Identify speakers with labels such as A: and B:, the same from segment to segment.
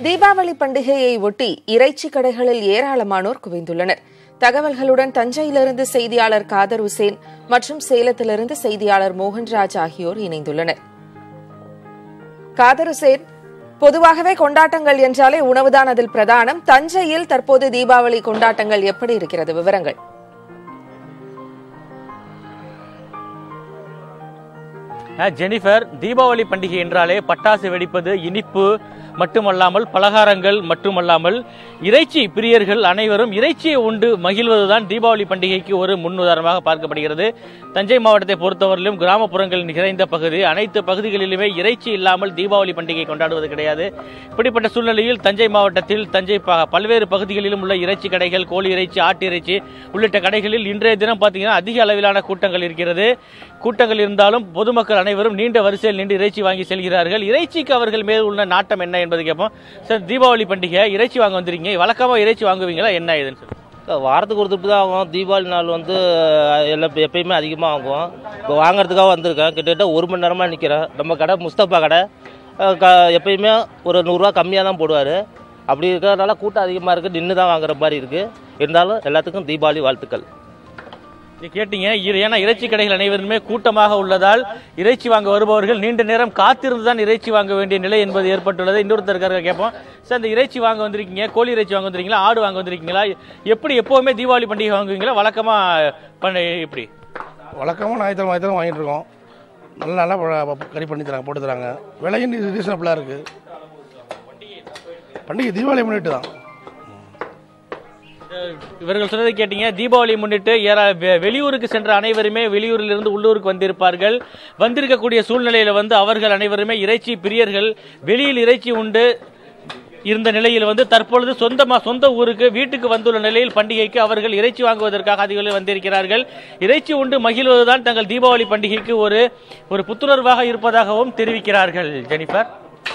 A: தீபாவளி பண்டிகையை ஒட்டி இறைச்சி கடைகளில் ஏராளமானோர் குவிந்துள்ளனர் தகவல்களுடன் தஞ்சையிலிருந்து செய்தியாளர் காதர் உசேன் மற்றும் சேலத்திலிருந்து செய்தியாளர் மோகன்ராஜ் ஆகியோர் இணைந்துள்ளனர் காதர் உசேன் பொதுவாகவே கொண்டாட்டங்கள் என்றாலே உணவுதான் அதில் பிரதானம் தஞ்சையில் தற்போது தீபாவளி கொண்டாட்டங்கள் எப்படி இருக்கிறது விவரங்கள்
B: அஹ், ஜெனிஃபர் தீபாவளி பண்டிகை என்றாலே பட்டாசு வெடிப்பது இனிப்பு மட்டுமல்லாமல் பலகாரங்கள் மட்டுமல்லாமல் இறைச்சி பிரியர்கள் அனைவரும் இறைச்சியை உண்டு மகிழ்வதுதான் தீபாவளி பண்டிகைக்கு ஒரு முன்னுதாரணமாக பார்க்கப்படுகிறது தஞ்சை மாவட்டத்தை பொறுத்தவரையிலும் கிராமப்புறங்கள் நிறைந்த பகுதி அனைத்து பகுதிகளிலுமே இறைச்சி இல்லாமல் தீபாவளி பண்டிகை கொண்டாடுவது கிடையாது இப்படிப்பட்ட சூழ்நிலையில் தஞ்சை மாவட்டத்தில் தஞ்சை ப- பல்வேறு பகுதிகளிலும் உள்ள இறைச்சி கடைகள் கோழி இறைச்சி ஆட்டு இறைச்சி உள்ளிட்ட கடைகளில் இன்றைய தினம் பார்த்தீங்கன்னா அதிக அளவிலான கூட்டங்கள் இருக்கிறது கூட்டங்கள் இருந்தாலும் பொதுமக்கள் அனைவரும் நீண்ட வரிசையில் நின்று இறைச்சி வாங்கி செல்கிறார்கள் இறைச்சிக்கு அவர்கள் மேல் உள்ள நாட்டம் என்ன என்பது கேட்போம் சார் தீபாவளி பண்டிகை இறைச்சி வாங்க வந்திருக்கீங்க வழக்கமாக இறைச்சி வாங்குவீங்களா என்ன ஏதுன்னு சொல்லி
C: வாரத்துக்கு ஒரு திருப்பி தான் ஆகும் தீபாவளி நாள் வந்து எல்லாம் எப்பயுமே அதிகமாக ஆகும் இப்போ வாங்குறதுக்காக வந்திருக்கேன் கிட்டத்தட்ட ஒரு மணி நேரமாக நிற்கிறேன் நம்ம கடை முஸ்தபா கடை அஹ் க எப்பயுமே ஒரு நூறுரூவா கம்மியாக தான் போடுவார் அப்படி இருக்கிறதுனால கூட்டம் அதிகமாக இருக்குது நின்று தான் வாங்குற மாதிரி இருக்குது இருந்தாலும் எல்லாத்துக்கும் தீபாவளி வாழ்த்துக்கள்
B: நீங்க கேட்டீங்க இரு- ஏன்னா இறைச்சி கடைகள் அனைவருமே கூட்டமாக உள்ளதால் இறைச்சி வாங்க வருபவர்கள் நீண்ட நேரம் காத்திருந்து தான் இறைச்சி வாங்க வேண்டிய நிலை என்பது ஏற்பட்டுள்ளது இன்னொருத்தர் இருக்காரு கேட்போம் சார் இந்த இறைச்சி வாங்க வந்திருக்கீங்க கோழி இறைச்சி வாங்க வந்திருக்கீங்களா ஆடு வாங்க வந்திருக்கீங்களா எப்படி எப்பவுமே தீபாவளி பண்டிகை வாங்குவீங்களா வழக்கமா பண்ண எப்படி
D: வழக்கமாக ஞாயிற்றுக்கிழமை ஞாயிற்றுக்கிழமை வாங்கிட்டு இருக்கோம் நல்ல நல்லா ப- கறி பண்ணி தராங்க போட்டு தராங்க விலையும் ரீசனபிளாக இருக்குது பண்டிகை தீபாவளி முன்னிட்டு தான்
B: இவர்கள் சொன்னதை கேட்டீங்க தீபாவளி முன்னிட்டு ஏறா வெ- வெளியூருக்கு சென்ற அனைவருமே வெளியூரில் இருந்து உள்ளூருக்கு வந்திருப்பார்கள் வந்திருக்கக்கூடிய சூழ்நிலையில வந்து அவர்கள் அனைவருமே இறைச்சி பிரியர்கள் வெளியில் இறைச்சி உண்டு இருந்த நிலையில் வந்து தற்பொழுது சொந்தமா சொந்த ஊருக்கு வீட்டுக்கு வந்துள்ள நிலையில் பண்டிகைக்கு அவர்கள் இறைச்சி வாங்குவதற்காக அதிகளில் வந்திருக்கிறார்கள் இறைச்சி உண்டு மகிழ்வதுதான் தங்கள் தீபாவளி பண்டிகைக்கு ஒரு ஒரு புத்துணர்வாக இருப்பதாகவும் தெரிவிக்கிறார்கள் ஜெனிஃபர்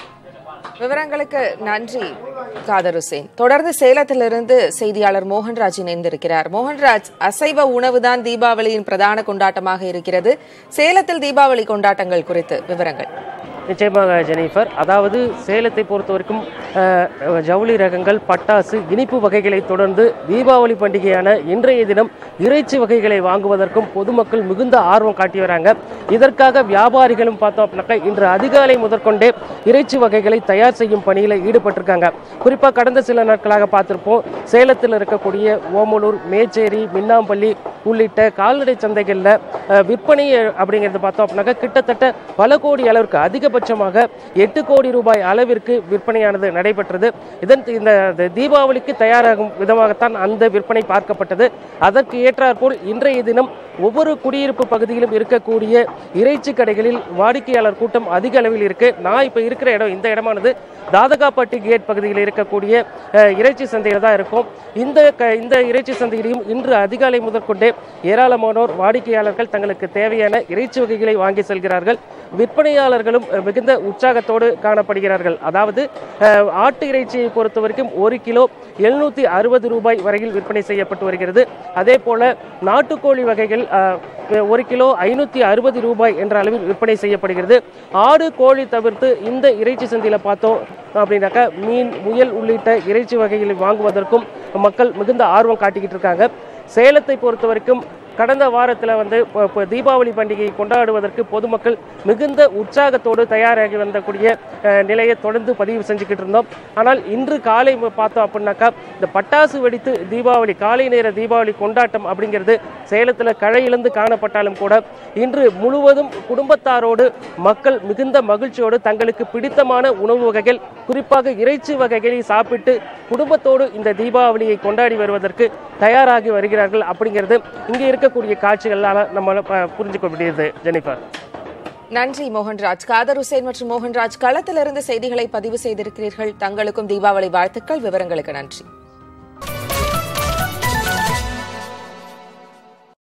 A: விவரங்களுக்கு நன்றி காதர் உசேன் தொடர்ந்து சேலத்திலிருந்து செய்தியாளர் மோகன்ராஜ் இணைந்திருக்கிறார் மோகன்ராஜ் அசைவ உணவுதான் தீபாவளியின் பிரதான கொண்டாட்டமாக இருக்கிறது சேலத்தில் தீபாவளி கொண்டாட்டங்கள் குறித்து விவரங்கள்
E: நிச்சயமாக ஜெனிஃபர் அதாவது சேலத்தை பொறுத்த வரைக்கும் அஹ், ஜவுளி ரகங்கள் பட்டாசு இனிப்பு வகைகளை தொடர்ந்து தீபாவளி பண்டிகையான இன்றைய தினம் இறைச்சி வகைகளை வாங்குவதற்கும் பொதுமக்கள் மிகுந்த ஆர்வம் காட்டி வராங்க இதற்காக வியாபாரிகளும் பார்த்தோம் அப்படின்னாக்கா இன்று அதிகாலை முதற்கொண்டே இறைச்சி வகைகளை தயார் செய்யும் பணியில் ஈடுபட்டிருக்காங்க குறிப்பாக கடந்த சில நாட்களாக பார்த்திருப்போம் சேலத்தில் இருக்கக்கூடிய ஓமலூர் மேச்சேரி மின்னாம்பள்ளி உள்ளிட்ட கால்நடை சந்தைகளில் அஹ், விற்பனை அப்படிங்கிறது பார்த்தோம் அப்படின்னாக்கா கிட்டத்தட்ட பல கோடி அளவிற்கு அதிகபட்சமாக எட்டு கோடி ரூபாய் அளவிற்கு விற்பனையானது நடைபெற்றது இதன் இந்த இந்த தீபாவளிக்கு தயாராகும் விதமாகத்தான் அந்த விற்பனை பார்க்கப்பட்டது அதற்கு ஏற்றாற்போல் இன்றைய தினம் ஒவ்வொரு குடியிருப்பு பகுதியிலும் இருக்கக்கூடிய இறைச்சி கடைகளில் வாடிக்கையாளர் கூட்டம் அதிக அளவில் இருக்கு நான் இப்போ இருக்கிற இடம் இந்த இடமானது தாதகாப்பட்டி கேட் பகுதியில் இருக்கக்கூடிய அஹ், இறைச்சி சந்தையில் தான் இருக்கும் இந்த க- இந்த இறைச்சி சந்தையிலையும் இன்று அதிகாலை முதற்கொண்டே ஏராளமானோர் வாடிக்கையாளர்கள் தங்களுக்கு தேவையான இறைச்சி வகைகளை வாங்கி செல்கிறார்கள் விற்பனையாளர்களும் அஹ், மிகுந்த உற்சாகத்தோடு காணப்படுகிறார்கள் அதாவது அஹ், ஆட்டு இறைச்சியை பொறுத்த வரைக்கும் ஒரு கிலோ எழுநூத்தி அறுபது ரூபாய் வரையில் விற்பனை செய்யப்பட்டு வருகிறது அதே போல நாட்டுக்கோழி வகைகள் அஹ், ஒரு கிலோ ஐநூத்தி அறுபது ரூபாய் என்ற அளவில் விற்பனை செய்யப்படுகிறது ஆடு கோழி தவிர்த்து இந்த இறைச்சி சந்தையில் பார்த்தோம் அப்படின்னாக்கா மீன் முயல் உள்ளிட்ட இறைச்சி வகைகளை வாங்குவதற்கும் மக்கள் மிகுந்த ஆர்வம் காட்டிக்கிட்டு இருக்காங்க சேலத்தை பொறுத்த வரைக்கும் கடந்த வாரத்தில் வந்து இப்போ- இப்போ தீபாவளி பண்டிகையை கொண்டாடுவதற்கு பொதுமக்கள் மிகுந்த உற்சாகத்தோடு தயாராகி வந்தக்கூடிய அஹ், நிலையை தொடர்ந்து பதிவு செஞ்சுக்கிட்டு இருந்தோம் ஆனால் இன்று காலை ம- பார்த்தோம் அப்படின்னாக்கா இந்த பட்டாசு வெடித்து தீபாவளி காலை நேர தீபாவளி கொண்டாட்டம் அப்படிங்கிறது சேலத்தில் கழையிழந்து காணப்பட்டாலும் கூட இன்று முழுவதும் குடும்பத்தாரோடு மக்கள் மிகுந்த மகிழ்ச்சியோடு தங்களுக்கு பிடித்தமான உணவு வகைகள் குறிப்பாக இறைச்சி வகைகளை சாப்பிட்டு குடும்பத்தோடு இந்த தீபாவளியை கொண்டாடி வருவதற்கு தயாராகி வருகிறார்கள் அப்படிங்கிறது இங்கே இருக்கக்கூடிய காட்சிகளால் நம்ம அஹ், புரிஞ்சுக்க முடியுது ஜெனிஃபர்
A: நன்றி மோகன்ராஜ் காதர் உசேன் மற்றும் மோகன்ராஜ் களத்திலிருந்து செய்திகளை பதிவு செய்திருக்கிறீர்கள் தங்களுக்கும் தீபாவளி வாழ்த்துக்கள் விவரங்களுக்கு நன்றி